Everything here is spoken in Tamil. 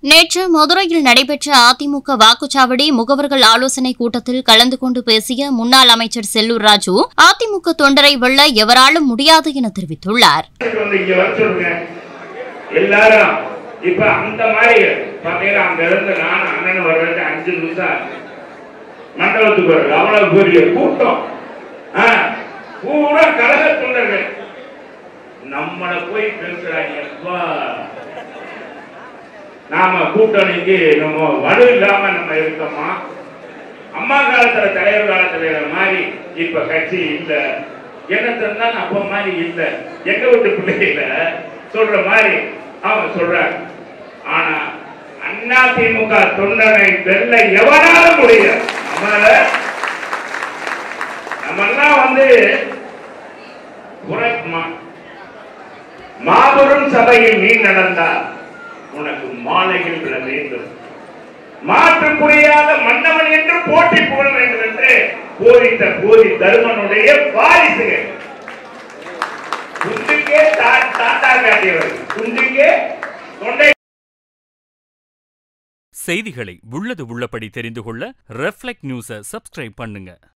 நேற்று மதுரையில் நடைபெற்ற அதிமுக வாக்குச்சாவடி முகவர்கள் ஆலோசனை கூட்டத்தில் கலந்து கொண்டு பேசிய முன்னாள் அமைச்சர் செல்லூர் ராஜு அதிமுக தொண்டரை வெல்ல எவராலும் முடியாது என தெரிவித்துள்ளார் வந்து இங்க வர சொல்லுங்க எல்லாரும் இப்ப அந்த மாதிரி பாத்தீங்கன்னா அங்க இருந்து நானும் அண்ணன் வர்றதுக்கு அஞ்சு நிமிஷம் ஆச்சு. மண்டபத்துக்கு வருது அவ்வளவு பெரிய கூட்டம் ஆ, பூரா கழக தொண்டர்கள் நம்மளை போய் பேசுறாங்க அப்பா. நாம கூட்டணிக்கு நம்ம வலு இல்லாம நம்ம இருக்கோமா அம்மா காலத்துல தலைவர் காலத்துல இருந்த மாதிரி இப்ப கட்சி இல்ல என்ன தந்தாலும் அப்ப மாதிரி இல்ல எங்க வீட்டு பிள்ளைகள சொல்ற மாதிரி அவங்க சொல்றாங்க ஆனா அண்ணா திமுக தொண்டனை வெல்ல எவனால முடியும் நம்மளால நம்மெல்லாம் வந்து குறை- மா- மாபெரும் சபையில் நீ நடந்தால் உனக்கு மாலைகள் விழ வேண்டும் மாற்று புரியாத மன்னவன் என்று போட்டி புகழ வேண்டும் என்று போதித்த போதி தருமனுடைய வாரிசுகள் குண்டுக்கே தா- தாத்தா காட்டியவர் குண்டுக்கே தொண்டை செய்திகளை உள்ளது உள்ளபடி தெரிந்து கொள்ள ரெஃப்ளெக்ட் நியூஸை சப்ஸ்கிரைப் பண்ணுங்க